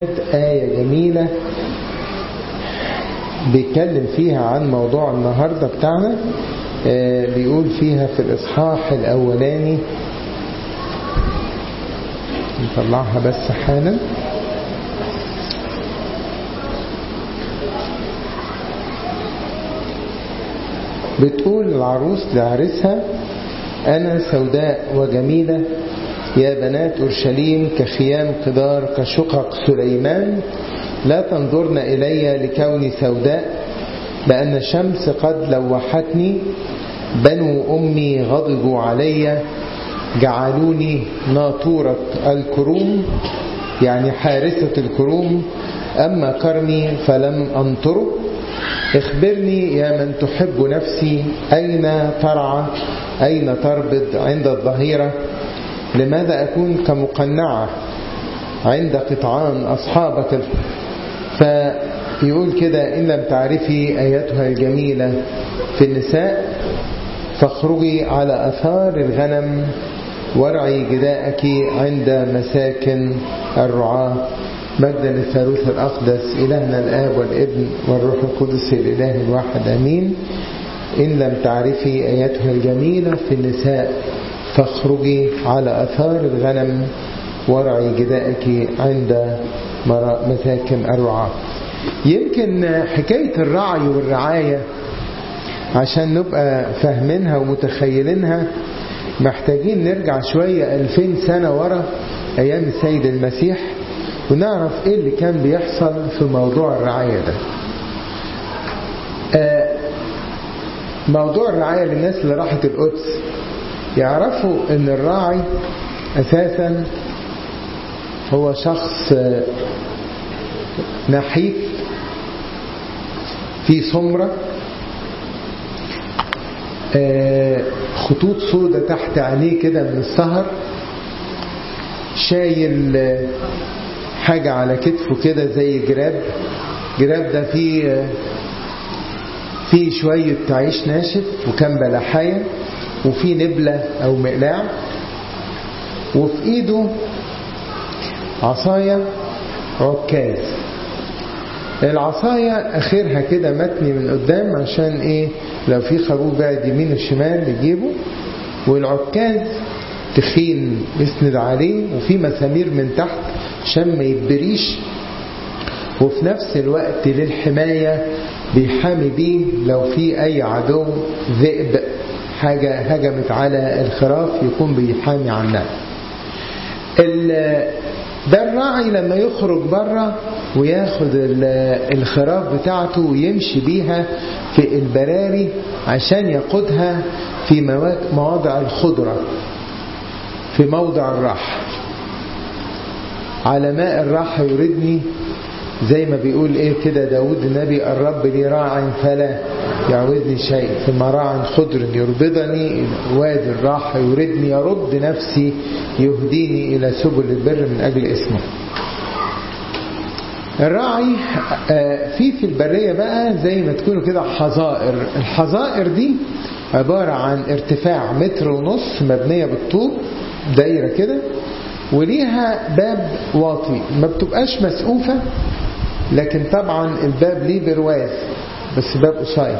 آية جميلة بيتكلم فيها عن موضوع النهاردة بتاعنا آه بيقول فيها في الإصحاح الأولاني نطلعها بس حالا بتقول العروس لعرسها أنا سوداء وجميلة يا بنات أورشليم كخيام قدار كشقق سليمان لا تنظرن إلي لكوني سوداء لأن الشمس قد لوحتني بنو أمي غضبوا علي جعلوني ناطورة الكروم يعني حارسة الكروم أما كرمي فلم أنطره اخبرني يا من تحب نفسي أين ترعى أين تربض عند الظهيرة لماذا أكون كمقنعة عند قطعان أصحابك فيقول كده إن لم تعرفي آياتها الجميلة في النساء فاخرجي على أثار الغنم وارعي جداءك عند مساكن الرعاة مجدا للثالوث الأقدس إلهنا الآب والابن والروح القدس الإله الواحد أمين إن لم تعرفي آياتها الجميلة في النساء فاخرجي على أثار الغنم وارعي جداءك عند مساكن الرعاة يمكن حكاية الرعي والرعاية عشان نبقى فاهمينها ومتخيلينها محتاجين نرجع شوية ألفين سنة ورا أيام السيد المسيح ونعرف إيه اللي كان بيحصل في موضوع الرعاية ده موضوع الرعاية للناس اللي راحت القدس يعرفوا ان الراعي اساسا هو شخص نحيف في سمرة خطوط سودة تحت عينيه كده من السهر شايل حاجة على كتفه كده زي جراب جراب ده فيه فيه شوية عيش ناشف وكان بلحاية وفي نبلة أو مقلاع وفي إيده عصاية عكاز العصاية آخرها كده متني من قدام عشان إيه لو في خروف بعد يمين وشمال يجيبه والعكاز تخين يسند عليه وفي مسامير من تحت عشان ما يتبريش وفي نفس الوقت للحماية بيحامي بيه لو في أي عدو ذئب حاجة هجمت على الخراف يكون بيحامي عنها ده الراعي لما يخرج بره وياخد الخراف بتاعته ويمشي بيها في البراري عشان يقودها في مواضع الخضرة في موضع الراحة على ماء الراحة يردني زي ما بيقول ايه كده داود النبي الرب لي راع فلا يعوزني شيء في مراع خضر يربضني وادي الراحة يردني يرد نفسي يهديني إلى سبل البر من أجل اسمه الراعي في في البرية بقى زي ما تكونوا كده حظائر الحظائر دي عبارة عن ارتفاع متر ونص مبنية بالطوب دايرة كده وليها باب واطي ما بتبقاش مسقوفة لكن طبعا الباب ليه برواز بس باب قصير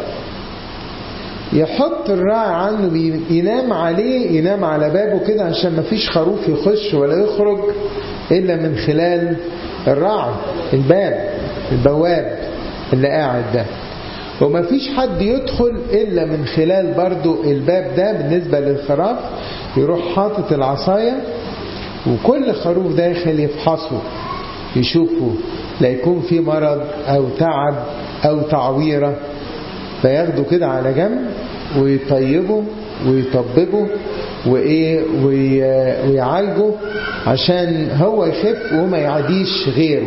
يحط الراعي عنه ينام عليه ينام على بابه كده عشان ما فيش خروف يخش ولا يخرج إلا من خلال الراعي الباب البواب اللي قاعد ده وما فيش حد يدخل إلا من خلال برضو الباب ده بالنسبة للخراف يروح حاطط العصاية وكل خروف داخل يفحصه يشوفه لا يكون في مرض أو تعب أو تعويرة فياخده كده على جنب ويطيبه ويطببه وإيه ويعالجه عشان هو يخف وما يعديش غيره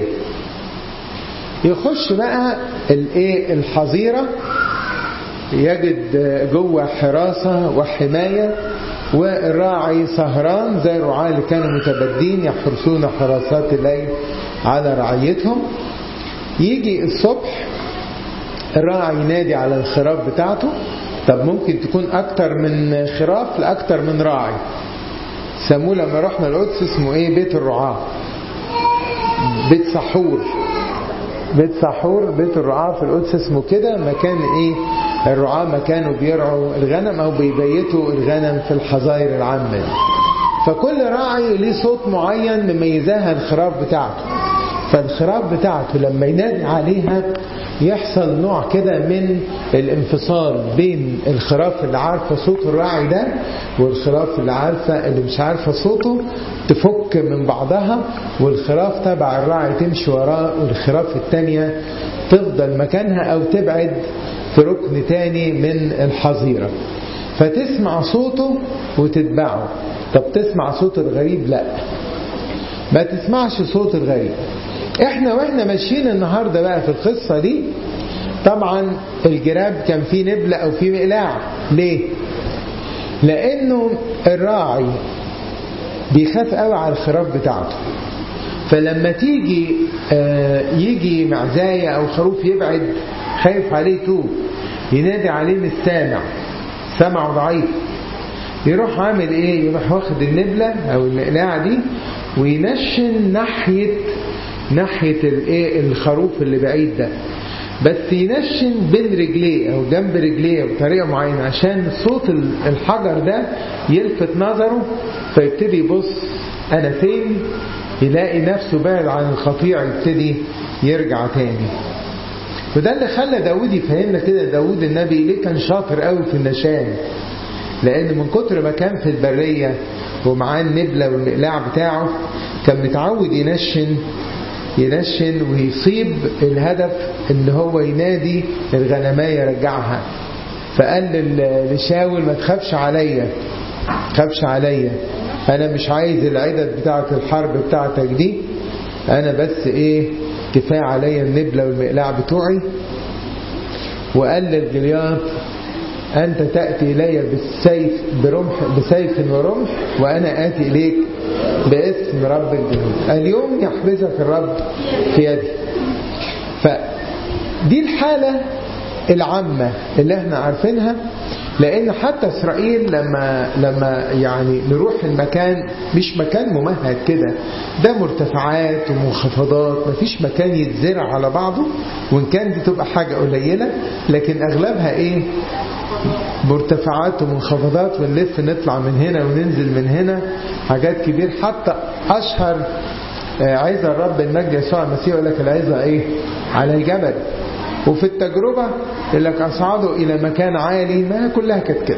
يخش بقى الايه الحظيرة يجد جوه حراسة وحماية والراعي سهران زي الرعاة اللي كانوا متبدين يحرسون حراسات الليل على رعيتهم يجي الصبح الراعي ينادي على الخراف بتاعته طب ممكن تكون أكتر من خراف لأكتر من راعي سموه لما رحنا القدس اسمه ايه بيت الرعاة بيت سحور بيت سحور بيت الرعاة في القدس اسمه كده مكان ايه الرعاة مكانوا بيرعوا الغنم او بيبيتوا الغنم في الحظاير العامة فكل راعي ليه صوت معين مميزاها الخراف بتاعته فالخراف بتاعته لما ينادي عليها يحصل نوع كده من الانفصال بين الخراف اللي عارفة صوت الراعي ده والخراف اللي عارفة اللي مش عارفة صوته تفك من بعضها والخراف تبع الراعي تمشي وراه والخراف التانية تفضل مكانها أو تبعد في ركن تاني من الحظيرة فتسمع صوته وتتبعه طب تسمع صوت الغريب لا ما تسمعش صوت الغريب احنا واحنا ماشيين النهارده بقى في القصه دي طبعا الجراب كان فيه نبله او فيه مقلاع ليه لانه الراعي بيخاف قوي على الخراف بتاعته فلما تيجي آه يجي معزاية او خروف يبعد خايف عليه توب ينادي عليه مش سامع سمعه ضعيف يروح عامل ايه يروح واخد النبلة او المقلاعة دي وينشن ناحية ناحية الايه الخروف اللي بعيد ده بس ينشن بين رجليه او جنب رجليه بطريقة معينة عشان صوت الحجر ده يلفت نظره فيبتدي يبص انا فين يلاقي نفسه بعد عن القطيع يبتدي يرجع تاني وده اللي خلى داود يفهمنا كده داود النبي ليه كان شاطر قوي في النشان لان من كتر ما كان في البرية ومعاه النبلة والمقلاع بتاعه كان متعود ينشن ينشن ويصيب الهدف ان هو ينادي الغنمايه يرجعها فقال لشاول ما تخافش عليا تخافش عليا انا مش عايز العدد بتاعه الحرب بتاعتك دي انا بس ايه كفايه عليا النبله والمقلاع بتوعي وقال للجلياط أنت تأتي إلي بالسيف برمح بسيف ورمح وأنا آتي إليك باسم رب الجنود اليوم يحبسك الرب في يدي فدي الحالة العامة اللي احنا عارفينها لأن حتى إسرائيل لما لما يعني نروح المكان مش مكان ممهد كده ده مرتفعات ومنخفضات مفيش مكان يتزرع على بعضه وإن كان دي تبقى حاجة قليلة لكن أغلبها إيه مرتفعات ومنخفضات ونلف نطلع من هنا وننزل من هنا حاجات كبير حتى أشهر عزة الرب المجد يسوع المسيح يقول لك العزة إيه على الجبل وفي التجربة يقول لك أصعدوا إلى مكان عالي ما كلها كانت كده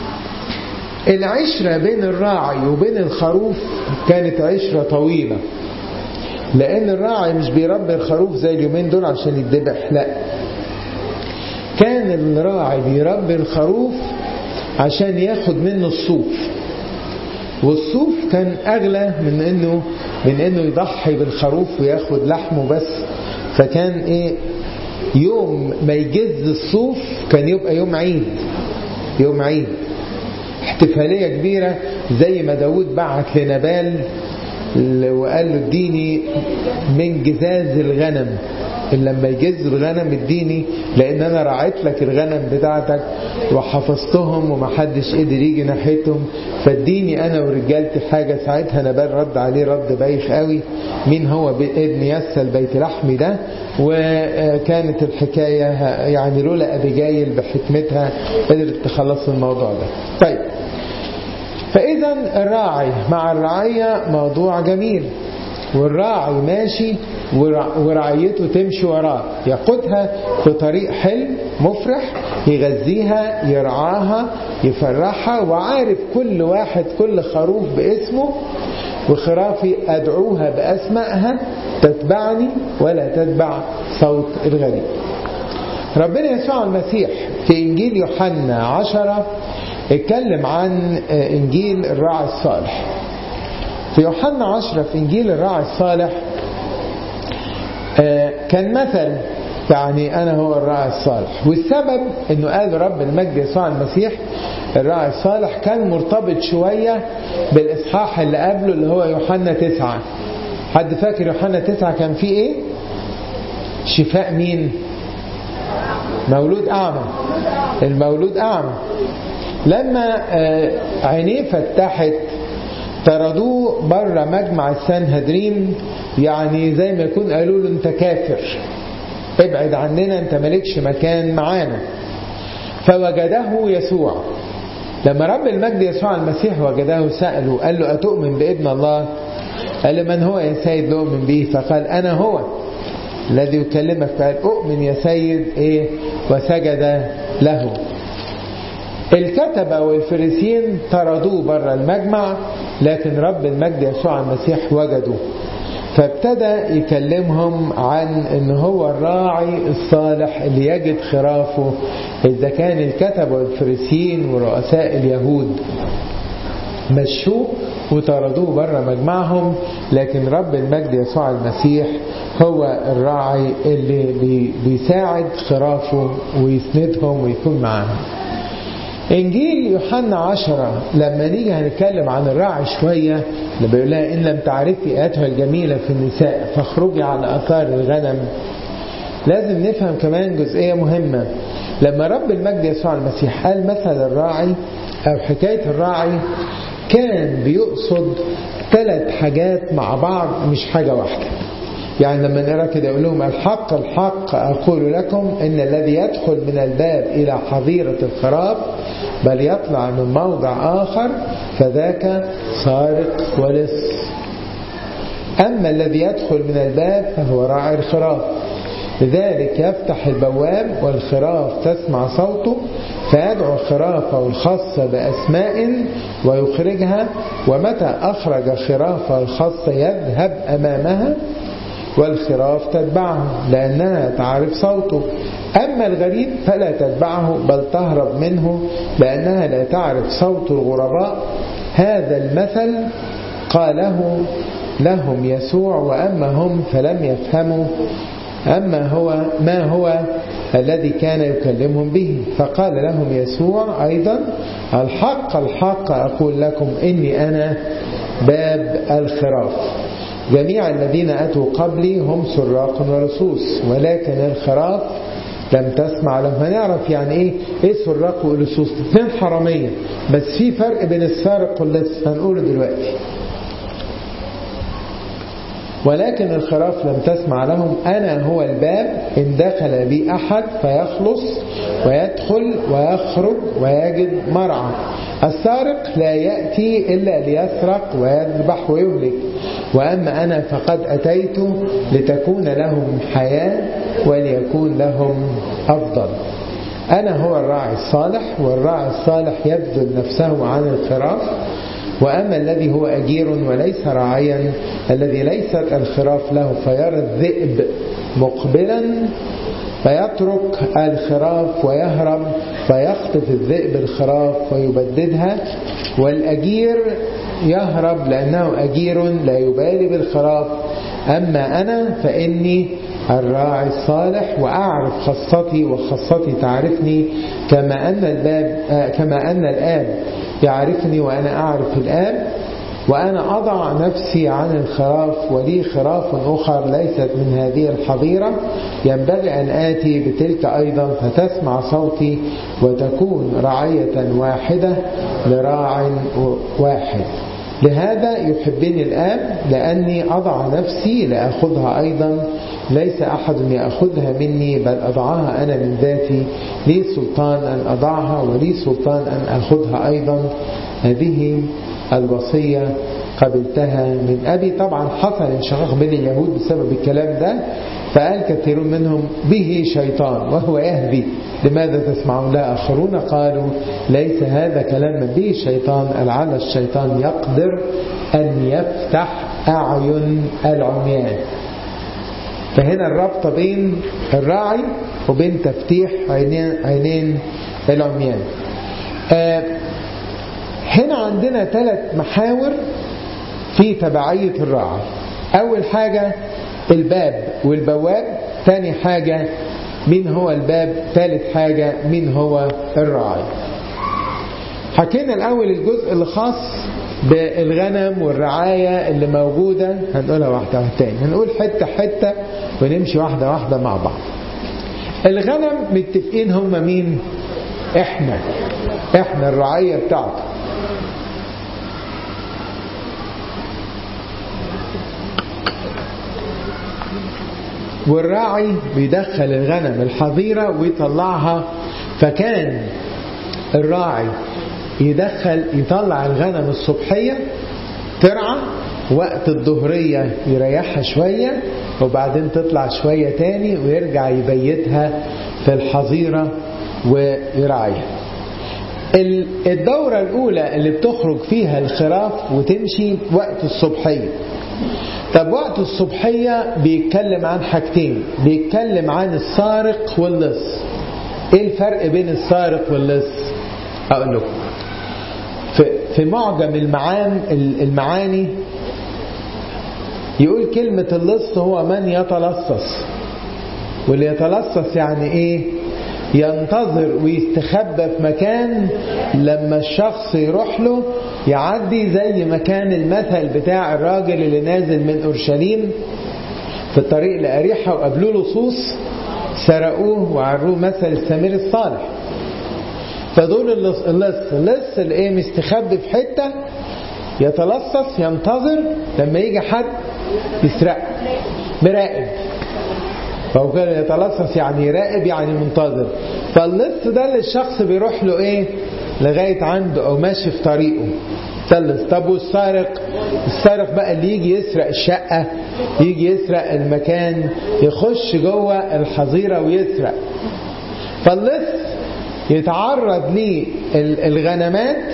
العشرة بين الراعي وبين الخروف كانت عشرة طويلة لأن الراعي مش بيربي الخروف زي اليومين دول عشان يتذبح لا كان الراعي بيربي الخروف عشان ياخد منه الصوف والصوف كان أغلى من إنه من إنه يضحي بالخروف وياخد لحمه بس فكان إيه يوم ما يجز الصوف كان يبقى يوم عيد يوم عيد احتفالية كبيرة زي ما داود بعت لنبال وقال له اديني من جزاز الغنم لما يجز الغنم اديني لان انا رعيت لك الغنم بتاعتك وحفظتهم ومحدش قدر يجي ناحيتهم فاديني انا ورجالتي حاجه ساعتها نبال رد عليه رد بايخ قوي مين هو ابن يسى البيت لحمي ده وكانت الحكايه يعني لولا ابيجايل بحكمتها قدرت تخلص الموضوع ده طيب فاذا الراعي مع الرعيه موضوع جميل والراعي ماشي ورعيته تمشي وراه يقودها في طريق حلو مفرح يغذيها يرعاها يفرحها وعارف كل واحد كل خروف باسمه وخرافي أدعوها بأسمائها تتبعني ولا تتبع صوت الغريب ربنا يسوع المسيح في إنجيل يوحنا عشرة اتكلم عن إنجيل الراعي الصالح في يوحنا عشرة في إنجيل الراعي الصالح كان مثل يعني أنا هو الراعي الصالح والسبب أنه قال رب المجد يسوع المسيح الراعي الصالح كان مرتبط شوية بالإصحاح اللي قبله اللي هو يوحنا تسعة حد فاكر يوحنا تسعة كان فيه إيه شفاء مين مولود أعمى المولود أعمى لما عينيه فتحت طردوه بره مجمع السنهدرين يعني زي ما يكون قالوا له انت كافر ابعد عننا انت مالكش مكان معانا فوجده يسوع لما رب المجد يسوع المسيح وجده سأله قال له أتؤمن بابن الله قال له من هو يا سيد لأؤمن به فقال أنا هو الذي يكلمك فقال أؤمن يا سيد إيه وسجد له الكتبة والفريسيين طردوه بره المجمع لكن رب المجد يسوع المسيح وجده فابتدى يكلمهم عن ان هو الراعي الصالح اللي يجد خرافه اذا كان الكتبة والفريسيين ورؤساء اليهود مشوه وطردوه بره مجمعهم لكن رب المجد يسوع المسيح هو الراعي اللي بيساعد خرافه ويسندهم ويكون معاهم انجيل يوحنا عشرة لما نيجي هنتكلم عن الراعي شوية اللي بيقول لها ان لم تعرفي اياتها الجميلة في النساء فاخرجي على اثار الغنم لازم نفهم كمان جزئية مهمة لما رب المجد يسوع المسيح قال مثل الراعي او حكاية الراعي كان بيقصد ثلاث حاجات مع بعض مش حاجة واحدة يعني لما نقرا كده يقول لهم الحق الحق اقول لكم ان الذي يدخل من الباب الى حظيره الخراب بل يطلع من موضع اخر فذاك سارق ولص اما الذي يدخل من الباب فهو راعي الخراف لذلك يفتح البواب والخراف تسمع صوته فيدعو خرافه الخاصة بأسماء ويخرجها ومتى أخرج خرافه الخاصة يذهب أمامها والخراف تتبعه لأنها تعرف صوته أما الغريب فلا تتبعه بل تهرب منه لأنها لا تعرف صوت الغرباء هذا المثل قاله لهم يسوع وأما هم فلم يفهموا أما هو ما هو الذي كان يكلمهم به فقال لهم يسوع أيضا الحق الحق أقول لكم إني أنا باب الخراف جميع الذين أتوا قبلي هم سراق ولصوص ولكن الخراف لم تسمع لهم هنعرف يعني ايه ايه سراق ولصوص اثنين حرامية بس في فرق بين السارق واللص هنقوله دلوقتي ولكن الخراف لم تسمع لهم أنا هو الباب إن دخل بي أحد فيخلص ويدخل ويخرج ويجد مرعى السارق لا يأتي إلا ليسرق ويذبح ويهلك وأما أنا فقد أتيت لتكون لهم حياة وليكون لهم أفضل أنا هو الراعي الصالح والراعي الصالح يبذل نفسه عن الخراف وأما الذي هو أجير وليس راعيا الذي ليست الخراف له فيرى الذئب مقبلا فيترك الخراف ويهرب فيخطف الذئب الخراف ويبددها والأجير يهرب لأنه أجير لا يبالي بالخراف أما أنا فإني الراعي الصالح وأعرف خاصتي وخاصتي تعرفني كما أن الباب كما أن الآب يعرفني وأنا أعرف الآب وأنا أضع نفسي عن الخراف ولي خراف أخر ليست من هذه الحظيرة ينبغي أن آتي بتلك أيضا فتسمع صوتي وتكون رعية واحدة لراع واحد لهذا يحبني الآب لأني أضع نفسي لأخذها أيضا ليس أحد يأخذها مني بل أضعها أنا من ذاتي لي سلطان أن أضعها ولي سلطان أن أخذها أيضا هذه الوصية قبلتها من أبي طبعا حصل انشقاق بين اليهود بسبب الكلام ده فقال كثيرون منهم به شيطان وهو يهدي لماذا تسمعون لا آخرون قالوا ليس هذا كلام به شيطان لعل الشيطان يقدر أن يفتح أعين العميان فهنا الرابطة بين الراعي وبين تفتيح عينين, عينين العميان آه هنا عندنا ثلاث محاور في تبعية الراعي أول حاجة الباب والبواب ثاني حاجة مين هو الباب ثالث حاجة مين هو الراعي حكينا الأول الجزء الخاص بالغنم والرعاية اللي موجودة هنقولها واحدة واحدة تاني هنقول حتة حتة ونمشي واحدة واحدة مع بعض الغنم متفقين هم مين احنا احنا الرعاية بتاعته والراعي بيدخل الغنم الحظيرة ويطلعها فكان الراعي يدخل يطلع الغنم الصبحية ترعى وقت الظهرية يريحها شوية وبعدين تطلع شوية تاني ويرجع يبيتها في الحظيرة ويراعيها الدورة الأولى اللي بتخرج فيها الخراف وتمشي وقت الصبحية طب وقت الصبحية بيتكلم عن حاجتين بيتكلم عن السارق واللص ايه الفرق بين السارق واللص اقول لكم في, في معجم المعان المعاني يقول كلمة اللص هو من يتلصص واللي يتلصص يعني ايه ينتظر ويستخبى في مكان لما الشخص يروح له يعدي زي ما كان المثل بتاع الراجل اللي نازل من اورشليم في الطريق لأريحة وقابلوا له صوص سرقوه وعروه مثل السمير الصالح فدول اللص اللص اللص اللي ايه مستخبي في حته يتلصص ينتظر لما يجي حد يسرقه مراقب فهو كان يتلصص يعني يراقب يعني منتظر فاللص ده اللي الشخص بيروح له ايه لغايه عنده او ماشي في طريقه تلص طب والسارق السارق بقى اللي يجي يسرق الشقه يجي يسرق المكان يخش جوه الحظيره ويسرق فاللص يتعرض للغنمات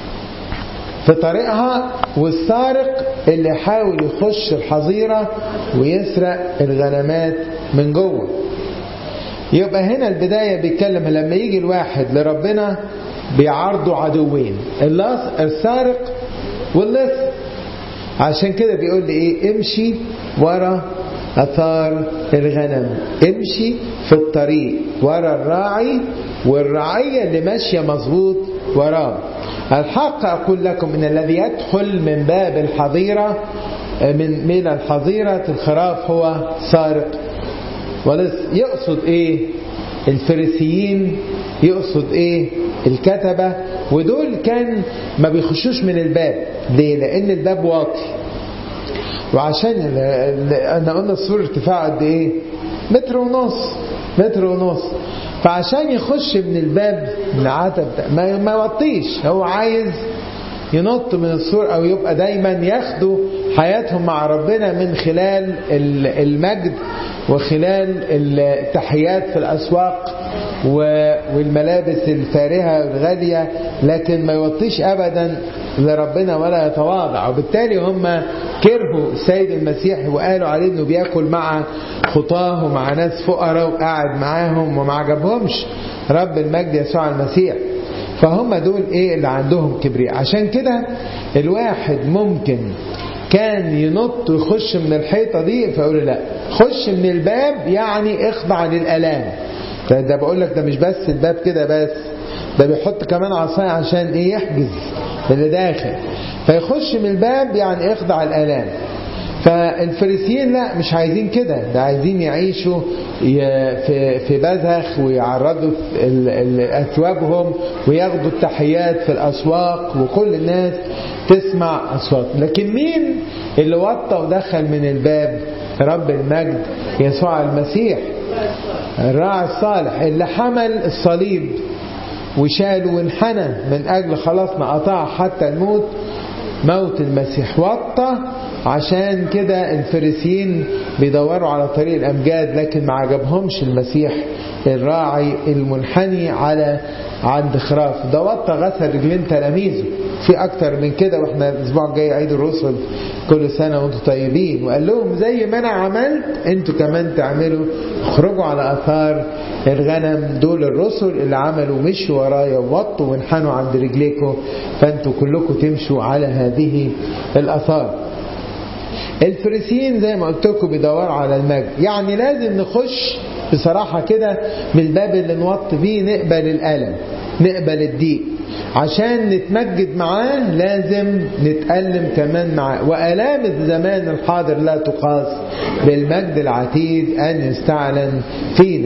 في طريقها والسارق اللي يحاول يخش الحظيرة ويسرق الغنمات من جوه يبقى هنا البداية بيتكلم لما يجي الواحد لربنا بيعارضوا عدوين السارق واللص عشان كده بيقول لي ايه امشي ورا اثار الغنم امشي في الطريق ورا الراعي والرعية اللي ماشية مظبوط وراه الحق أقول لكم إن الذي يدخل من باب الحظيرة من من الحظيرة الخراف هو سارق ولس يقصد إيه الفريسيين يقصد إيه الكتبة ودول كان ما بيخشوش من الباب ليه لأن الباب واطي وعشان انا قلنا السور ارتفاعه قد ايه متر ونص متر ونص فعشان يخش من الباب من العتب ما ما يوطيش هو عايز ينط من السور او يبقى دايما ياخدوا حياتهم مع ربنا من خلال المجد وخلال التحيات في الاسواق والملابس الفارهه الغاليه لكن ما يوطيش ابدا لربنا ولا يتواضع وبالتالي هم كرهوا السيد المسيح وقالوا عليه انه بياكل مع خطاه ومع ناس فقراء وقاعد معاهم وما عجبهمش رب المجد يسوع المسيح فهم دول ايه اللي عندهم كبرياء عشان كده الواحد ممكن كان ينط ويخش من الحيطه دي فيقول لا خش من الباب يعني اخضع للالام ده بقول لك ده مش بس الباب كده بس ده بيحط كمان عصايه عشان ايه يحجز اللي داخل فيخش من الباب يعني اخضع الالام فالفريسيين لا مش عايزين كده ده عايزين يعيشوا في في بذخ ويعرضوا اثوابهم وياخدوا التحيات في الاسواق وكل الناس تسمع اصوات لكن مين اللي وطى ودخل من الباب رب المجد يسوع المسيح الراعي الصالح اللي حمل الصليب وشاله وانحنى من أجل خلاصنا قطع حتى الموت موت المسيح وطى عشان كده الفريسيين بيدوروا على طريق الأمجاد لكن ما عجبهمش المسيح الراعي المنحني على عند خراف ده وطى غسل رجلين تلاميذه في أكتر من كده وإحنا الأسبوع الجاي عيد الرسل كل سنة وأنتم طيبين وقال لهم زي ما أنا عملت أنتوا كمان تعملوا اخرجوا على أثار الغنم دول الرسل اللي عملوا مشوا ورايا ووطوا وانحنوا عند رجليكم فأنتوا كلكم تمشوا على هذه الأثار الفريسيين زي ما قلت لكم بيدوروا على المجد يعني لازم نخش بصراحة كده من الباب اللي نوط فيه نقبل الألم نقبل الضيق عشان نتمجد معاه لازم نتألم كمان معاه وآلام الزمان الحاضر لا تقاس بالمجد العتيد أن يستعلن فينا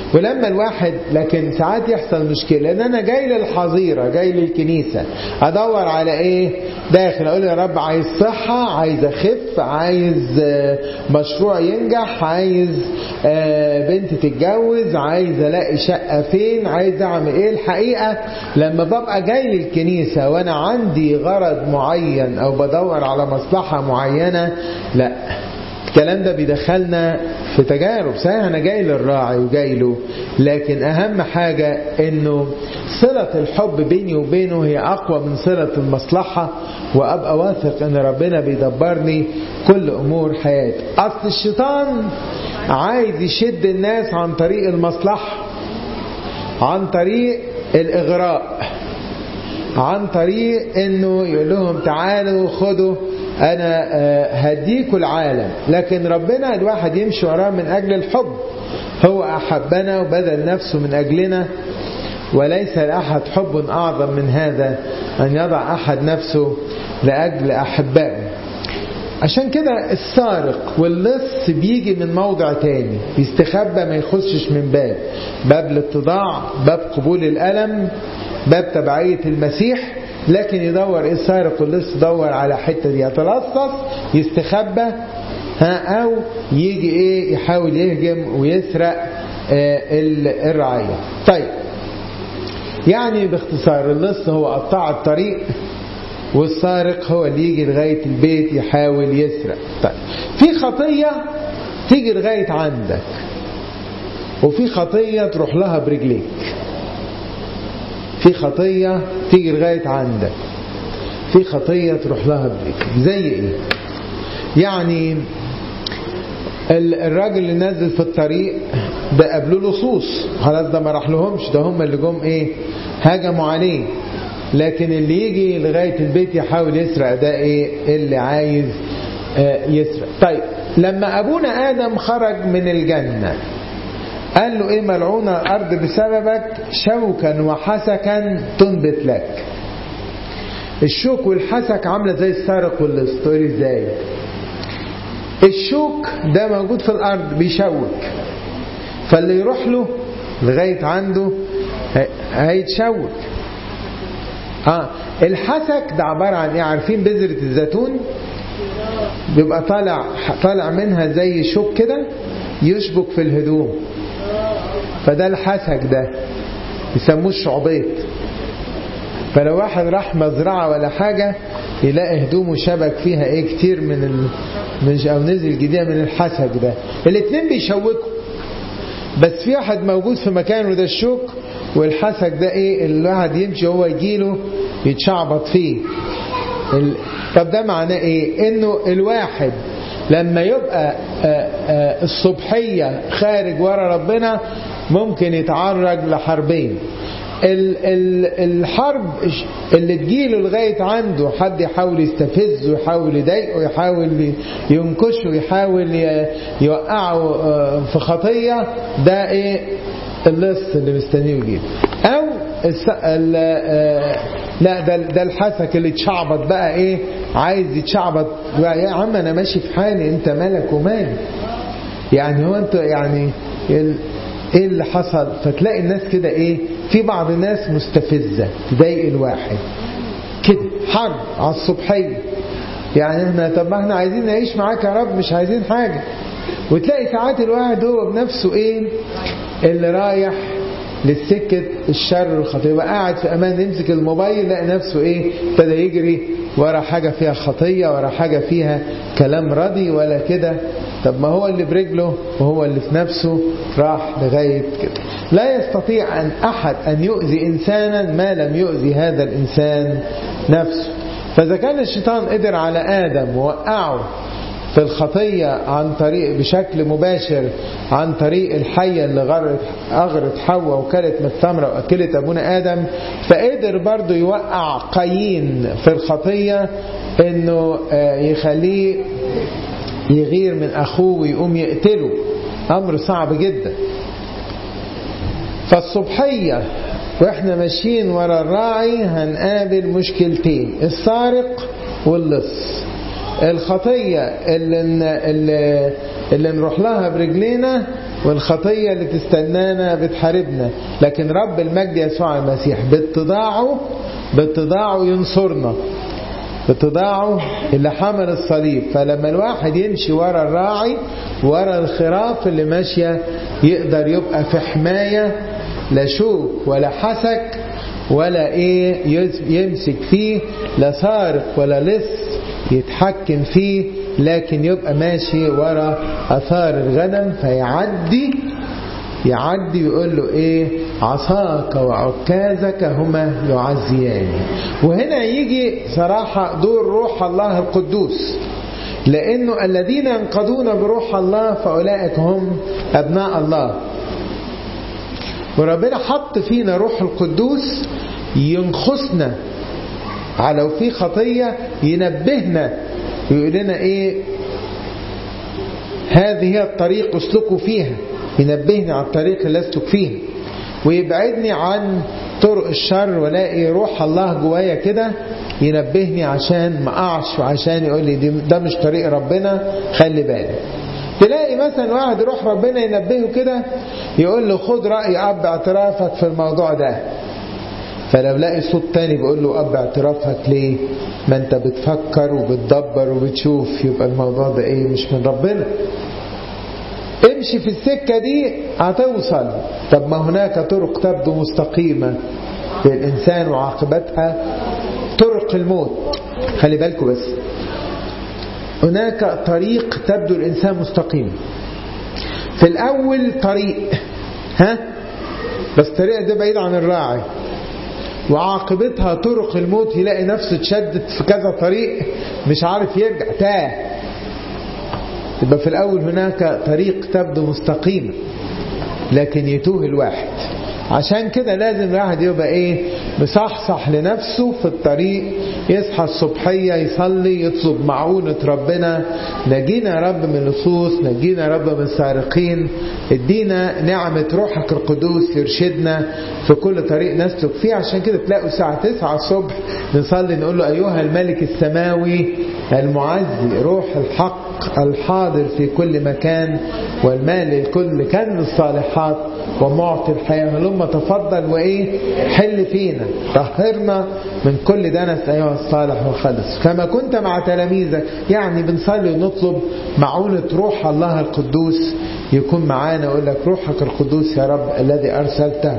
ولما الواحد لكن ساعات يحصل مشكلة ان انا جاي للحظيرة جاي للكنيسة ادور على ايه داخل اقول يا رب عايز صحة عايز اخف عايز مشروع ينجح عايز بنت تتجوز عايز الاقي شقة فين عايز اعمل ايه الحقيقة لما ببقى جاي للكنيسة وانا عندي غرض معين او بدور على مصلحة معينة لا الكلام ده بيدخلنا في تجارب صحيح انا جاي للراعي وجاي له لكن اهم حاجة انه صلة الحب بيني وبينه هي اقوى من صلة المصلحة وابقى واثق ان ربنا بيدبرني كل امور حياتي اصل الشيطان عايز يشد الناس عن طريق المصلحة عن طريق الاغراء عن طريق انه يقول لهم تعالوا خدوا انا هديكوا العالم لكن ربنا الواحد يمشي وراه من اجل الحب هو احبنا وبذل نفسه من اجلنا وليس لاحد حب اعظم من هذا ان يضع احد نفسه لاجل احبائه عشان كده السارق واللص بيجي من موضع تاني بيستخبى ما يخشش من باب باب الاتضاع باب قبول الألم باب تبعية المسيح لكن يدور ايه السارق واللص يدور على حتة دي يتلصص يستخبى ها او يجي ايه يحاول يهجم ويسرق آه الرعاية طيب يعني باختصار اللص هو قطاع الطريق والسارق هو اللي يجي لغاية البيت يحاول يسرق طيب في خطية تيجي لغاية عندك وفي خطية تروح لها برجليك في خطية تيجي لغاية عندك في خطية تروح لها برجليك زي ايه يعني الراجل اللي نزل في الطريق ده قابلوا لصوص خلاص ده ما راح لهمش ده هم اللي جم ايه هجموا عليه لكن اللي يجي لغاية البيت يحاول يسرق ده ايه اللي عايز آه يسرق طيب لما ابونا ادم خرج من الجنة قال له ايه ملعون الارض بسببك شوكا وحسكا تنبت لك الشوك والحسك عامله زي السارق واللص تقول ازاي الشوك ده موجود في الارض بيشوك فاللي يروح له لغايه عنده هيتشوك اه الحسك ده عباره عن ايه عارفين بذره الزيتون بيبقى طالع طالع منها زي شوك كده يشبك في الهدوم فده الحسك ده يسموه الشعبيط فلو واحد راح مزرعة ولا حاجة يلاقي هدومه شبك فيها ايه كتير من ال... من او نزل جديد من الحسك ده الاثنين بيشوكوا بس في واحد موجود في مكانه ده الشوك والحسك ده ايه الواحد يمشي هو يجيله يتشعبط فيه ال... طب ده معناه ايه انه الواحد لما يبقى آآ آآ الصبحية خارج ورا ربنا ممكن يتعرض لحربين ال ال الحرب اللي تجيله لغاية عنده حد يحاول يستفزه يحاول يضايقه يحاول ينكشه يحاول يوقعه في خطية ده ايه اللص اللي مستنيه يجيب او لا ده ده الحسك اللي اتشعبط بقى ايه عايز يتشعبط يا عم انا ماشي في حالي انت مالك ومالي يعني هو انت يعني ايه اللي حصل فتلاقي الناس كده ايه في بعض الناس مستفزة تضايق الواحد كده حرب على الصبحية يعني احنا طب ما احنا عايزين نعيش معاك يا رب مش عايزين حاجة وتلاقي ساعات الواحد هو بنفسه ايه اللي رايح للسكة الشر والخطيئة يبقى قاعد في امان يمسك الموبايل يلاقي نفسه ايه ابتدى يجري ورا حاجة فيها خطية ورا حاجة فيها كلام ردي ولا كده طب ما هو اللي برجله وهو اللي في نفسه راح لغاية كده لا يستطيع أن أحد أن يؤذي إنسانا ما لم يؤذي هذا الإنسان نفسه فإذا كان الشيطان قدر على آدم ووقعه في الخطية عن طريق بشكل مباشر عن طريق الحية اللي غرت أغرت حواء وكلت من الثمرة وأكلت أبونا آدم فقدر برضه يوقع قايين في الخطية إنه يخليه يغير من أخوه ويقوم يقتله أمر صعب جدا فالصبحية واحنا ماشيين ورا الراعي هنقابل مشكلتين السارق واللص الخطية اللي, اللي, اللي نروح لها برجلينا والخطية اللي تستنانا بتحاربنا لكن رب المجد يسوع المسيح باتضاعه باتضاعه ينصرنا باتضاعه اللي حمل الصليب فلما الواحد يمشي ورا الراعي ورا الخراف اللي ماشية يقدر يبقى في حماية لا شوك ولا حسك ولا ايه يمسك فيه لا سارق ولا لص يتحكم فيه لكن يبقى ماشي ورا اثار الغنم فيعدي يعدي يقول له ايه عصاك وعكازك هما يعزيان وهنا يجي صراحة دور روح الله القدوس لانه الذين ينقضون بروح الله فاولئك هم ابناء الله وربنا حط فينا روح القدوس ينخسنا على لو في خطية ينبهنا يقول لنا ايه هذه هي الطريق اسلكوا فيها ينبهني على الطريق اللي اسلك فيها ويبعدني عن طرق الشر والاقي روح الله جوايا كده ينبهني عشان ما اقعش وعشان يقول لي ده مش طريق ربنا خلي بالك تلاقي مثلا واحد يروح ربنا ينبهه كده يقول له خد رأي أب اعترافك في الموضوع ده فلو لاقي صوت تاني بيقول له أب اعترافك ليه ما انت بتفكر وبتدبر وبتشوف يبقى الموضوع ده ايه مش من ربنا امشي في السكة دي هتوصل طب ما هناك طرق تبدو مستقيمة للإنسان وعاقبتها طرق الموت خلي بالكم بس هناك طريق تبدو الإنسان مستقيم في الأول طريق ها بس الطريق ده بعيد عن الراعي وعاقبتها طرق الموت يلاقي نفسه اتشدد في كذا طريق مش عارف يرجع تاه يبقى في الأول هناك طريق تبدو مستقيمة لكن يتوه الواحد عشان كده لازم الواحد يبقى ايه مصحصح لنفسه في الطريق يصحى الصبحية يصلي يطلب معونة ربنا نجينا يا رب من اللصوص نجينا يا رب من السارقين ادينا نعمة روحك القدوس يرشدنا في كل طريق نسلك فيه عشان كده تلاقوا الساعة 9 الصبح نصلي نقول له أيها الملك السماوي المعزي روح الحق الحاضر في كل مكان والمال الكل كان الصالحات ومعطي الحياة هلما تفضل وإيه حل فينا طهرنا من كل دنس أيها الصالح والخلص كما كنت مع تلاميذك يعني بنصلي ونطلب معونة روح الله القدوس يكون معانا يقول لك روحك القدوس يا رب الذي أرسلته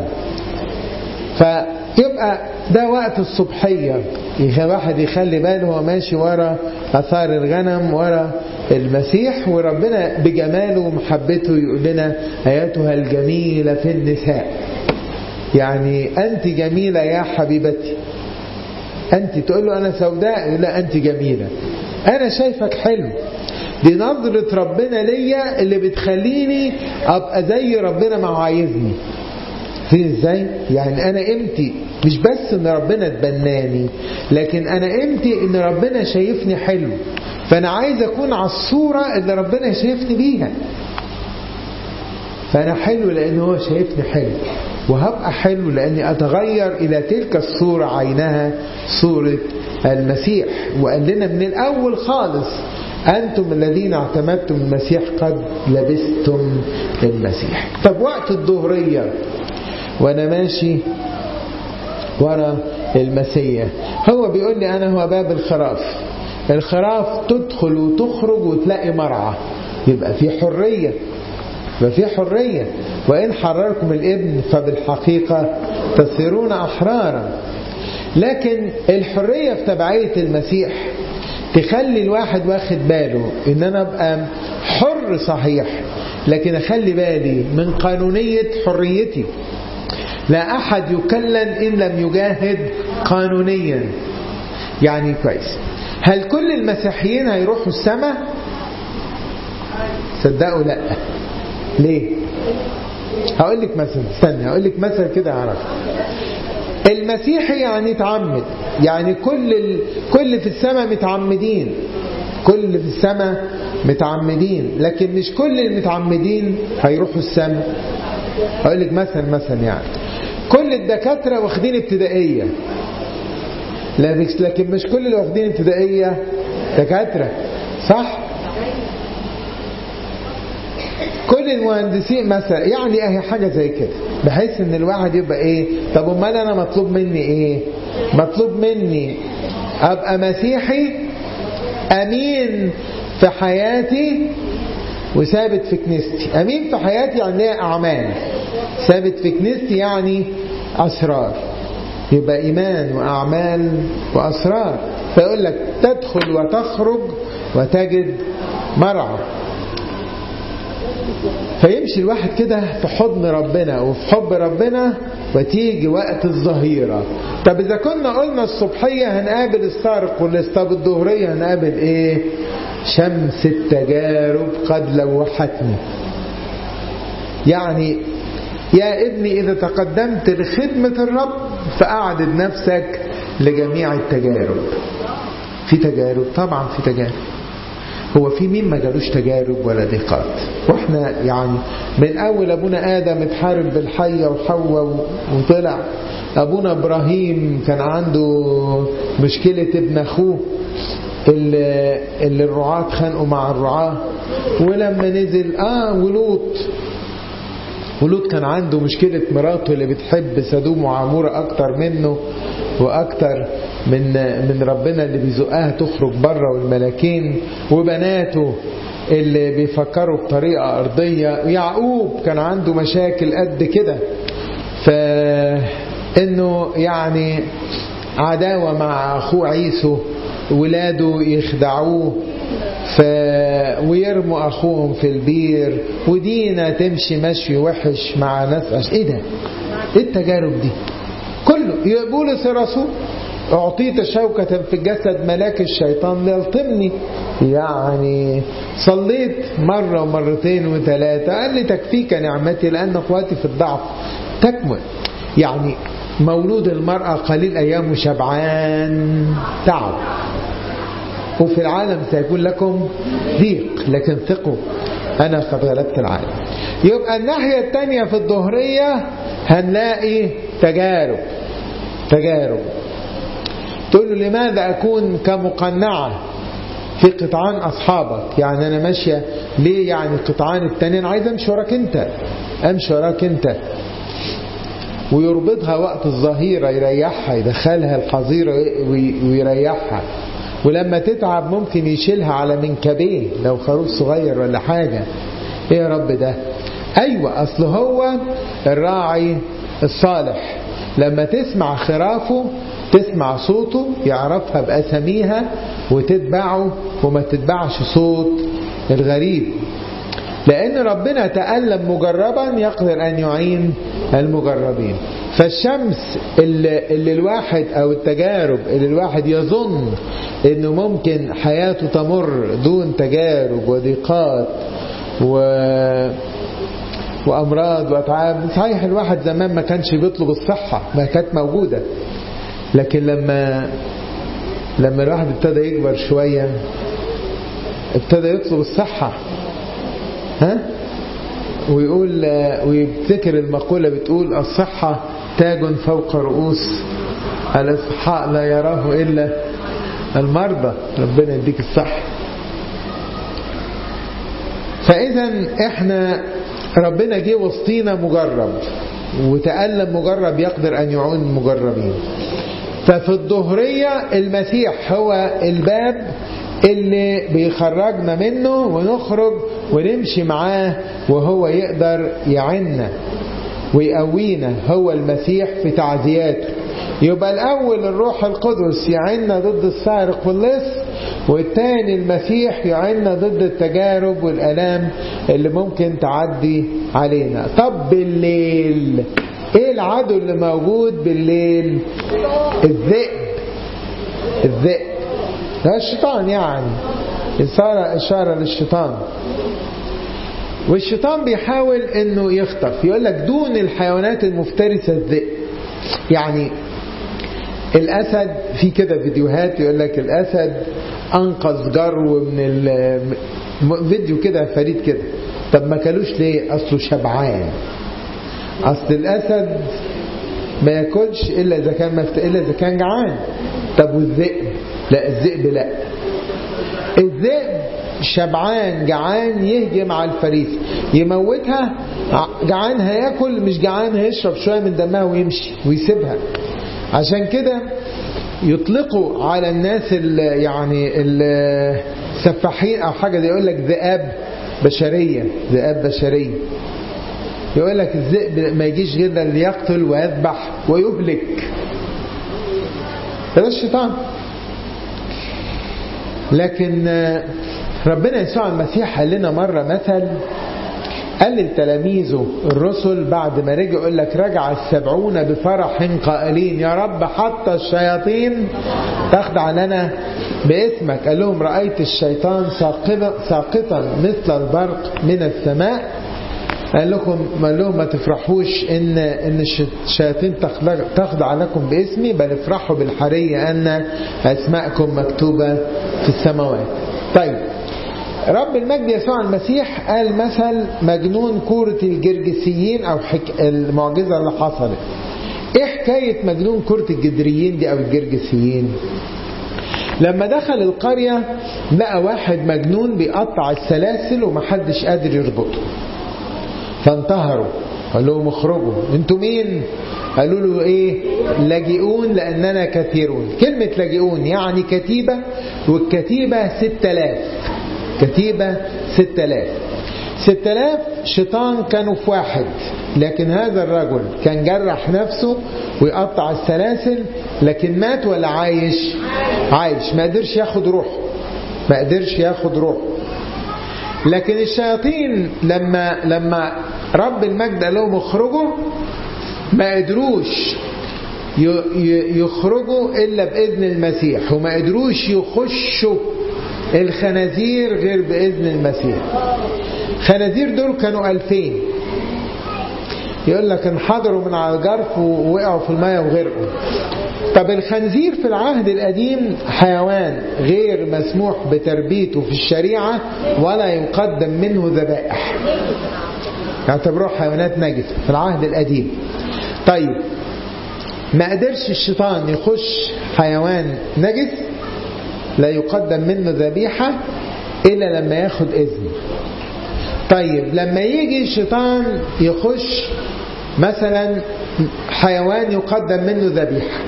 فيبقى ده وقت الصبحية واحد يخلي باله هو ماشي ورا أثار الغنم ورا المسيح وربنا بجماله ومحبته يقول لنا آياتها الجميلة في النساء يعني أنت جميلة يا حبيبتي أنت تقول له أنا سوداء لا أنت جميلة أنا شايفك حلو دي نظرة ربنا ليا اللي بتخليني أبقى زي ربنا ما هو عايزني فين ازاي يعني انا قيمتي مش بس ان ربنا اتبناني لكن انا قيمتي ان ربنا شايفني حلو فانا عايز اكون على الصورة اللي ربنا شايفني بيها فانا حلو لان هو شايفني حلو وهبقى حلو لاني اتغير الى تلك الصورة عينها صورة المسيح وقال لنا من الاول خالص أنتم الذين اعتمدتم المسيح قد لبستم المسيح طب وقت الظهرية وأنا ماشي ورا المسيح هو بيقول لي أنا هو باب الخراف الخراف تدخل وتخرج وتلاقي مرعى يبقى في حرية يبقى في حرية وإن حرركم الابن فبالحقيقة تصيرون أحرارا لكن الحرية في تبعية المسيح تخلي الواحد واخد باله ان انا ابقى حر صحيح لكن اخلي بالي من قانونية حريتي لا احد يكلن ان لم يجاهد قانونيا يعني كويس هل كل المسيحيين هيروحوا السماء صدقوا لا ليه هقول لك مثلا استنى هقول لك مثلا كده اعرف المسيحي يعني اتعمد يعني كل ال... كل في السماء متعمدين كل في السماء متعمدين لكن مش كل المتعمدين هيروحوا السماء هقول لك مثلا مثلا يعني كل الدكاترة واخدين ابتدائية لكن مش كل اللي واخدين ابتدائية دكاترة صح كل المهندسين مثلا يعني اهي حاجة زي كده بحيث ان الواحد يبقى ايه طب امال انا مطلوب مني ايه مطلوب مني ابقى مسيحي امين في حياتي وثابت في كنيستي امين في حياتي يعني ليا اعمال ثابت في كنيستي يعني اسرار يبقى ايمان واعمال واسرار فيقول لك تدخل وتخرج وتجد مرعى فيمشي الواحد كده في حضن ربنا وفي حب ربنا وتيجي وقت الظهيرة طب إذا كنا قلنا الصبحية هنقابل السارق واللص طب الظهرية هنقابل إيه شمس التجارب قد لوحتني يعني يا ابني إذا تقدمت لخدمة الرب فأعدد نفسك لجميع التجارب في تجارب طبعا في تجارب هو في مين ما جالوش تجارب ولا ضيقات واحنا يعني من اول ابونا ادم اتحارب بالحيه وحواء وطلع ابونا ابراهيم كان عنده مشكله ابن اخوه اللي, اللي الرعاة اتخانقوا مع الرعاة ولما نزل اه ولوط ولوط كان عنده مشكلة مراته اللي بتحب سدوم وعمورة أكتر منه وأكتر من من ربنا اللي بيزقها تخرج بره والملاكين وبناته اللي بيفكروا بطريقة أرضية يعقوب كان عنده مشاكل قد كده فإنه يعني عداوة مع أخوه عيسو ولاده يخدعوه ف... ويرموا أخوهم في البير ودينا تمشي مشي وحش مع ناس عش... إيه ده؟ إيه التجارب دي؟ كله بولس الرسول أعطيت شوكة في الجسد ملاك الشيطان ليلطمني يعني صليت مرة ومرتين وثلاثة قال لي تكفيك نعمتي لأن أخواتي في الضعف تكمل يعني مولود المرأة قليل أيام شبعان تعب وفي العالم سيكون لكم ضيق لكن ثقوا أنا قد غلبت العالم يبقى الناحية الثانية في الظهرية هنلاقي تجارب تجارب تقول له لماذا أكون كمقنعة في قطعان أصحابك يعني أنا ماشية ليه يعني القطعان التانيين عايز أمشي وراك أنت أمشي وراك أنت ويربطها وقت الظهيرة يريحها يدخلها الحظيرة ويريحها ولما تتعب ممكن يشيلها على منكبيه لو خروف صغير ولا حاجة ايه يا رب ده ايوه اصل هو الراعي الصالح لما تسمع خرافه تسمع صوته يعرفها بأساميها وتتبعه وما تتبعش صوت الغريب لأن ربنا تألم مجربا يقدر أن يعين المجربين فالشمس اللي, اللي الواحد أو التجارب اللي الواحد يظن أنه ممكن حياته تمر دون تجارب وضيقات و وأمراض وأتعاب صحيح الواحد زمان ما كانش بيطلب الصحة ما كانت موجودة لكن لما لما الواحد ابتدى يكبر شوية ابتدى يطلب الصحة ها ويقول ويبتكر المقولة بتقول الصحة تاج فوق رؤوس الإصحاء لا يراه إلا المرضى ربنا يديك الصحة فإذا إحنا ربنا جه وسطينا مجرب وتألم مجرب يقدر أن يعون المجربين ففي الظهرية المسيح هو الباب اللي بيخرجنا منه ونخرج ونمشي معاه وهو يقدر يعنا ويقوينا هو المسيح في تعزياته يبقى الأول الروح القدس يعنا ضد السارق واللص والتاني المسيح يعنا ضد التجارب والألام اللي ممكن تعدي علينا طب بالليل ايه العدو اللي موجود بالليل الذئب الذئب ده الشيطان يعني إشارة, إشارة للشيطان والشيطان بيحاول انه يخطف يقول لك دون الحيوانات المفترسة الذئب يعني الأسد في كده فيديوهات يقول لك الأسد أنقذ جرو من فيديو كده فريد كده طب ما كلوش ليه أصله شبعان أصل الأسد ما ياكلش إلا إذا كان مفت... إلا إذا كان جعان طب والذئب لا الذئب لا الذئب شبعان جعان يهجم على الفريسة يموتها جعان هياكل مش جعان هيشرب شوية من دمها ويمشي ويسيبها عشان كده يطلقوا على الناس اللي يعني السفاحين او حاجة يقول لك ذئاب بشرية ذئاب بشرية يقول لك الذئب ما يجيش غير اللي يقتل ويذبح ويهلك هذا الشيطان لكن ربنا يسوع المسيح قال لنا مرة مثل قال لتلاميذه الرسل بعد ما رجع يقول لك رجع السبعون بفرح قائلين يا رب حتى الشياطين تخضع لنا باسمك قال لهم رأيت الشيطان ساقطا مثل البرق من السماء قال لكم قال لهم ما تفرحوش ان ان الشياطين تخضع لكم باسمي بل افرحوا بالحريه ان اسماءكم مكتوبه في السماوات. طيب رب المجد يسوع المسيح قال مثل مجنون كورة الجرجسيين او حك... المعجزه اللي حصلت. ايه حكايه مجنون كورة الجدريين دي او الجرجسيين؟ لما دخل القرية لقى واحد مجنون بيقطع السلاسل ومحدش قادر يربطه فانتهروا قال لهم اخرجوا انتوا مين قالوا له ايه لاجئون لاننا كثيرون كلمة لاجئون يعني كتيبة والكتيبة ستة آلاف كتيبة ستة آلاف ستة آلاف شيطان كانوا في واحد لكن هذا الرجل كان جرح نفسه ويقطع السلاسل لكن مات ولا عايش عايش ما قدرش ياخد روحه ما قدرش ياخد روحه لكن الشياطين لما لما رب المجد قال لهم اخرجوا ما قدروش يخرجوا الا باذن المسيح وما قدروش يخشوا الخنازير غير باذن المسيح خنازير دول كانوا ألفين يقول لك انحدروا من على الجرف ووقعوا في المية وغرقوا طب الخنزير في العهد القديم حيوان غير مسموح بتربيته في الشريعة ولا يقدم منه ذبائح يعتبروه حيوانات نجسة في العهد القديم طيب ما قدرش الشيطان يخش حيوان نجس لا يقدم منه ذبيحة إلا لما ياخد إذن طيب لما يجي الشيطان يخش مثلا حيوان يقدم منه ذبيحة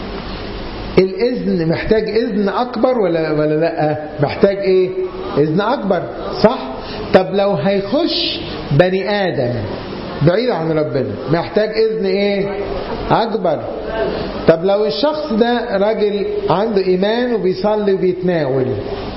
الإذن محتاج إذن أكبر ولا ولا لا محتاج إيه إذن أكبر صح طب لو هيخش بني آدم بعيد عن ربنا محتاج إذن إيه أكبر طب لو الشخص ده راجل عنده إيمان وبيصلي وبيتناول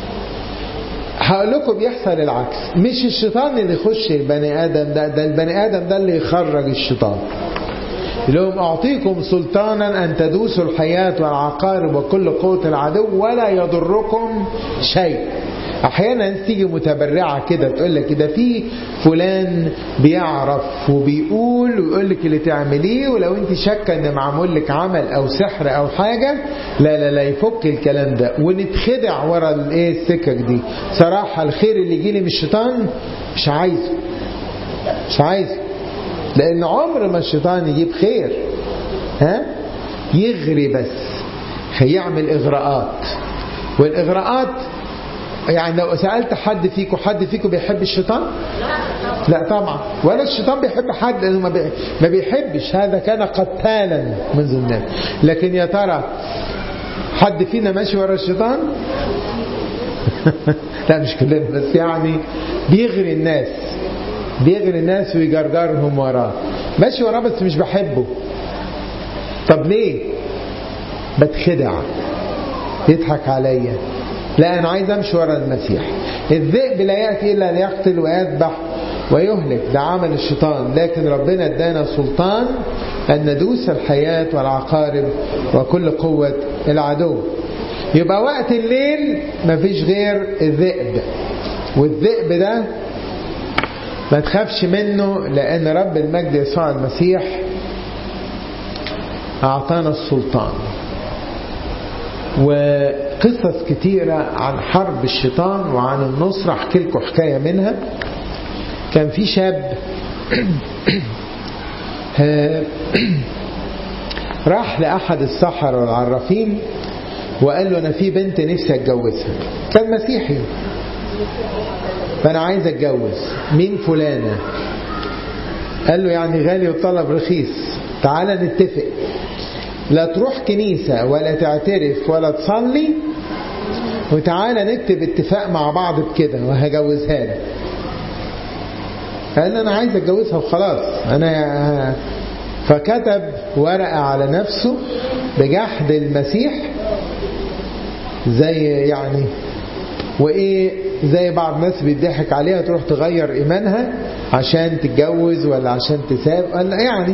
هقول لكم بيحصل العكس مش الشيطان اللي يخش البني آدم ده ده البني آدم ده اللي يخرج الشيطان لهم أعطيكم سلطانا أن تدوسوا الحياة والعقارب وكل قوة العدو ولا يضركم شيء احيانا تيجي متبرعه كده تقول لك ده في فلان بيعرف وبيقول ويقول لك اللي تعمليه ولو انت شاكه ان معمول لك عمل او سحر او حاجه لا لا لا يفك الكلام ده ونتخدع ورا الايه السكك دي صراحه الخير اللي يجي لي من الشيطان مش عايزه مش عايزه لان عمر ما الشيطان يجيب خير ها يغري بس هيعمل اغراءات والاغراءات يعني لو سألت حد فيكم حد فيكم بيحب الشيطان لا طبعا ولا الشيطان بيحب حد لأنه ما بيحبش هذا كان قتالا منذ الناس لكن يا ترى حد فينا ماشي ورا الشيطان لا مش كلنا بس يعني بيغري الناس بيغري الناس ويجرجرهم وراه ماشي وراه بس مش بحبه طب ليه بتخدع يضحك عليا لا أنا عايز أمشي ورا المسيح الذئب لا يأتي إلا ليقتل ويذبح ويهلك ده عمل الشيطان لكن ربنا ادانا سلطان أن ندوس الحياة والعقارب وكل قوة العدو يبقى وقت الليل مفيش غير الذئب والذئب ده ما تخافش منه لأن رب المجد يسوع المسيح أعطانا السلطان وقصص كتيرة عن حرب الشيطان وعن النصرة احكي لكم حكاية منها كان في شاب راح لأحد السحرة والعرافين وقال له أنا في بنت نفسي أتجوزها كان مسيحي فأنا عايز أتجوز مين فلانة قال له يعني غالي والطلب رخيص تعالى نتفق لا تروح كنيسة ولا تعترف ولا تصلي وتعالى نكتب اتفاق مع بعض بكده وهجوزها لك قال انا عايز اتجوزها وخلاص انا فكتب ورقة على نفسه بجحد المسيح زي يعني وايه زي بعض الناس بيضحك عليها تروح تغير ايمانها عشان تتجوز ولا عشان تساب ولا يعني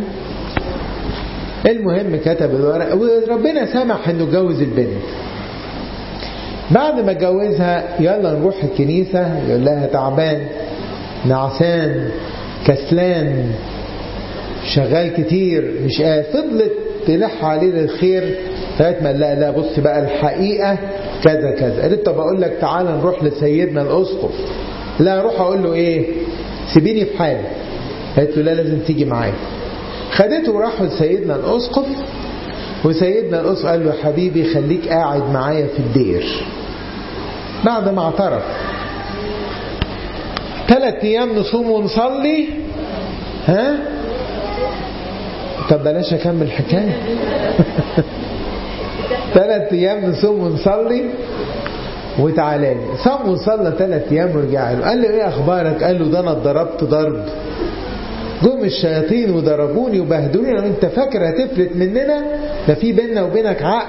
المهم كتب الورقة وربنا سمح انه جوز البنت بعد ما اتجوزها يلا نروح الكنيسة يقول لها تعبان نعسان كسلان شغال كتير مش قادر فضلت تلح عليه للخير لغايه ما لا لا بص بقى الحقيقه كذا كذا قالت طب اقول لك تعالى نروح لسيدنا الاسقف لا اروح اقول له ايه سيبيني في حالي قالت له لا لازم تيجي معايا خدته وراحوا لسيدنا الاسقف وسيدنا الاسقف قال له حبيبي خليك قاعد معايا في الدير بعد ما اعترف ثلاث ايام نصوم ونصلي ها طب بلاش اكمل الحكايه ثلاث ايام نصوم ونصلي وتعالى لي صام وصلى ثلاث ايام ورجع له قال له ايه اخبارك قال له ده انا اتضربت ضرب جم الشياطين وضربوني وبهدلوني انت فاكر هتفلت مننا ده في بيننا وبينك عقد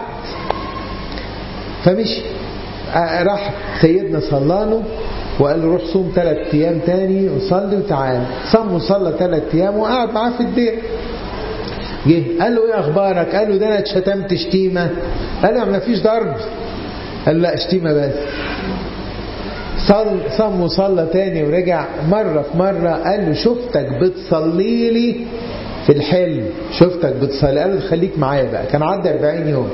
فمشي راح سيدنا صلاله وقال له روح صوم ثلاث ايام تاني وصلي وتعال صام وصلى ثلاث ايام وقعد معاه في الدير جه قال له ايه اخبارك قال له ده انا اتشتمت شتيمه قال له ما فيش ضرب قال له لا شتيمه بس صل صم وصلى تاني ورجع مرة في مرة قال له شفتك بتصلي لي في الحلم شفتك بتصلي قال له خليك معايا بقى كان عدى 40 يوم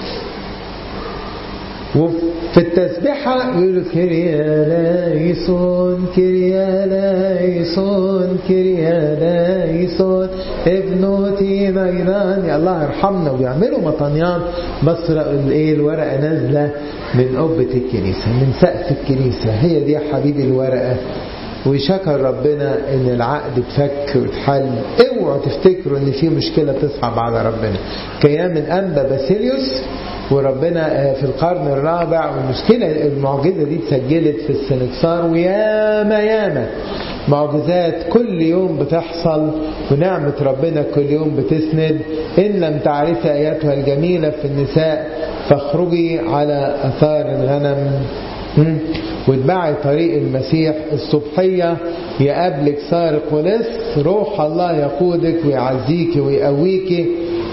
وفي التسبيحة يقولوا كريا لايسون كريا لايسون كريا لايسون ابنوتي نيران يا الله ارحمنا ويعملوا مطنيان بس الايه الورقة نازلة من قبة الكنيسة من سقف الكنيسة هي دي يا حبيبي الورقة وشكر ربنا ان العقد اتفك واتحل اوعوا تفتكروا ان في مشكلة تصعب على ربنا كيام الانبا باسيليوس وربنا في القرن الرابع والمشكلة المعجزة دي اتسجلت في السنكسار وياما ياما معجزات كل يوم بتحصل ونعمة ربنا كل يوم بتسند إن لم تعرفي آياتها الجميلة في النساء فاخرجي على أثار الغنم واتبعي طريق المسيح الصبحية يقابلك سارق ولص روح الله يقودك ويعزيك ويقويك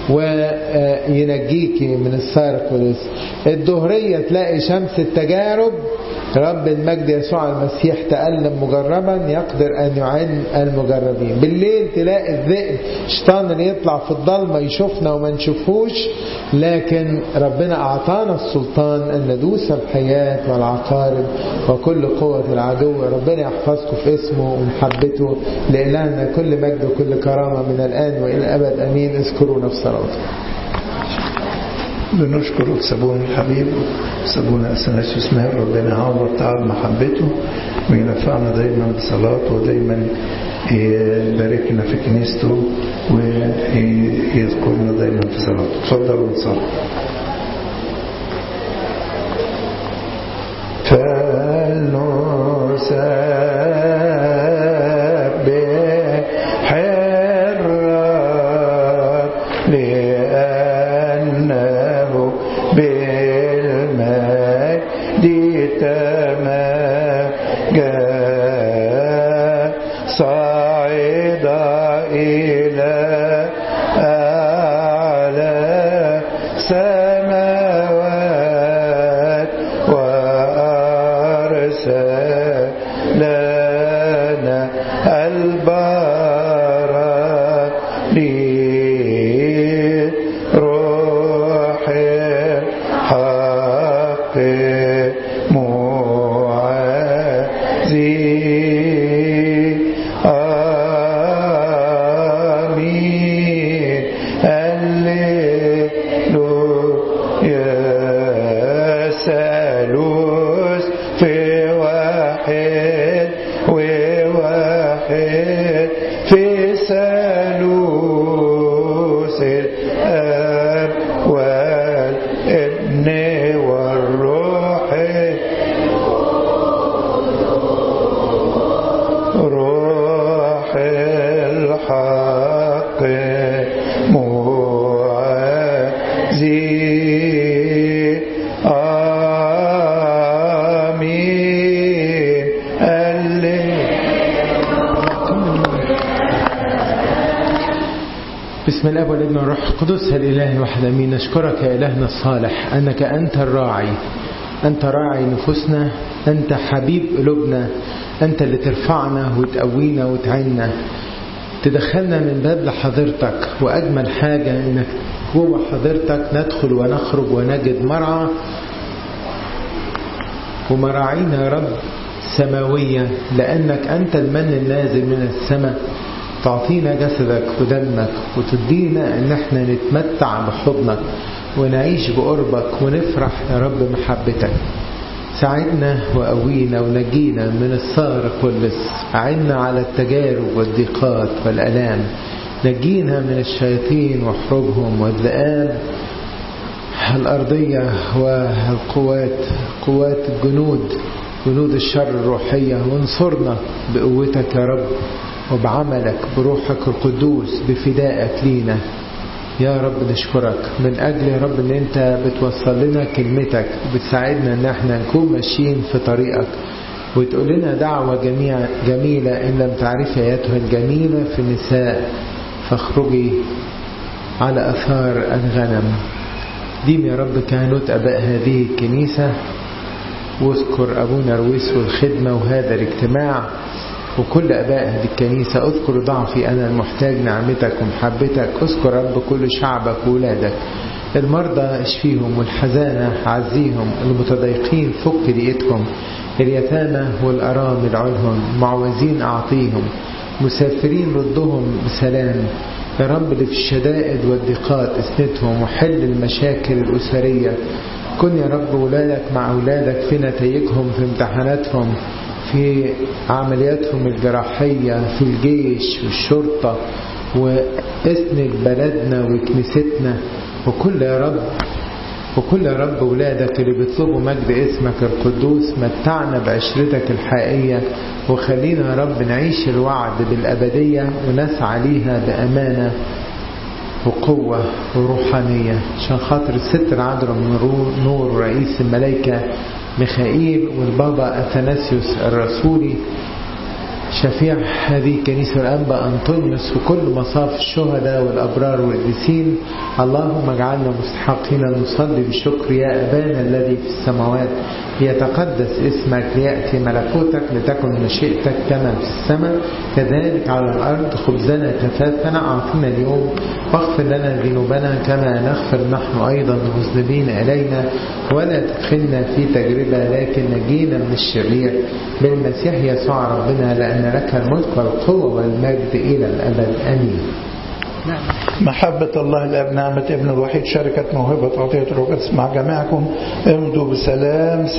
وينجيك من السارق واللص الظهرية تلاقي شمس التجارب رب المجد يسوع المسيح تألم مجربا يقدر أن يعين المجربين بالليل تلاقي الذئب شيطان اللي يطلع في الضلمة يشوفنا وما نشوفوش لكن ربنا أعطانا السلطان أن ندوس الحياة والعقارب وكل قوة العدو ربنا يحفظكم في اسمه ومحبته لإلهنا كل مجد وكل كرامة من الآن وإلى الأبد أمين اذكرونا في صلاتكم بنشكر سابون الحبيب سابونا أثناسيوس ماهر ربنا يعوض تعب محبته وينفعنا دايما بصلاته ودايما يباركنا في كنيسته ويذكرنا دايما في صلاته تفضلوا نصلي فلنسبح الرب لأنه بالمجد تمجد صعد إلى أعلى سماوات وأرسل لنا البركة روح الحق معزي آمين هللويا ثالوث في واحد بسم الله والابن والروح القدس الاله الواحد امين نشكرك يا الهنا الصالح انك انت الراعي انت راعي نفوسنا انت حبيب قلوبنا انت اللي ترفعنا وتقوينا وتعيننا تدخلنا من باب لحضرتك واجمل حاجه انك جوه حضرتك ندخل ونخرج ونجد مرعى ومراعينا يا رب سماويه لانك انت المن النازل من السماء تعطينا جسدك ودمك وتدينا ان احنا نتمتع بحضنك ونعيش بقربك ونفرح يا رب محبتك ساعدنا وقوينا ونجينا من السارق واللص أعنا على التجارب والضيقات والألام نجينا من الشياطين واحرجهم والذئاب الأرضية والقوات قوات الجنود جنود الشر الروحية وانصرنا بقوتك يا رب وبعملك بروحك القدوس بفدائك لينا يا رب نشكرك من أجل يا رب أن أنت بتوصل لنا كلمتك وبتساعدنا أن احنا نكون ماشيين في طريقك وتقول لنا دعوة جميع جميلة إن لم تعرفي آياتها الجميلة في النساء فاخرجي على أثار الغنم ديم يا رب كهنوت أباء هذه الكنيسة واذكر أبونا رويس والخدمة وهذا الاجتماع وكل أباء هذه الكنيسة اذكر ضعفي أنا المحتاج نعمتك ومحبتك اذكر رب كل شعبك وولادك المرضى اشفيهم والحزانة عزيهم المتضايقين فك ضيقتهم اليتامى والأرامل علهم معوزين أعطيهم مسافرين ردهم بسلام يا رب اللي في الشدائد والضيقات اسندهم وحل المشاكل الأسرية كن يا رب ولادك مع أولادك في نتائجهم في امتحاناتهم في عملياتهم الجراحية في الجيش والشرطة واسند بلدنا وكنيستنا وكل يا رب وكل يا رب ولادك اللي بيطلبوا مجد اسمك القدوس متعنا بعشرتك الحقيقية وخلينا يا رب نعيش الوعد بالأبدية ونسعى ليها بأمانة وقوة وروحانية عشان خاطر الست العذراء من نور رئيس الملائكة ميخائيل والبابا أثناسيوس الرسولي شفيع هذه الكنيسة الأنبا أنطونيوس وكل مصاف الشهداء والأبرار والقديسين اللهم اجعلنا مستحقين نصلي بالشكر يا أبانا الذي في السماوات ليتقدس اسمك ليأتي ملكوتك لتكن مشيئتك كما في السماء كذلك على الأرض خبزنا كفافنا أعطنا اليوم واغفر لنا ذنوبنا كما نغفر نحن أيضا المذنبين إلينا ولا تدخلنا في تجربة لكن نجينا من الشرير بالمسيح يسوع ربنا لأن لك الملك والقوة والمجد إلى الأبد آمين محبة الله الأب نعمة ابن الوحيد شركة موهبة عطية الروح مع جميعكم امضوا بسلام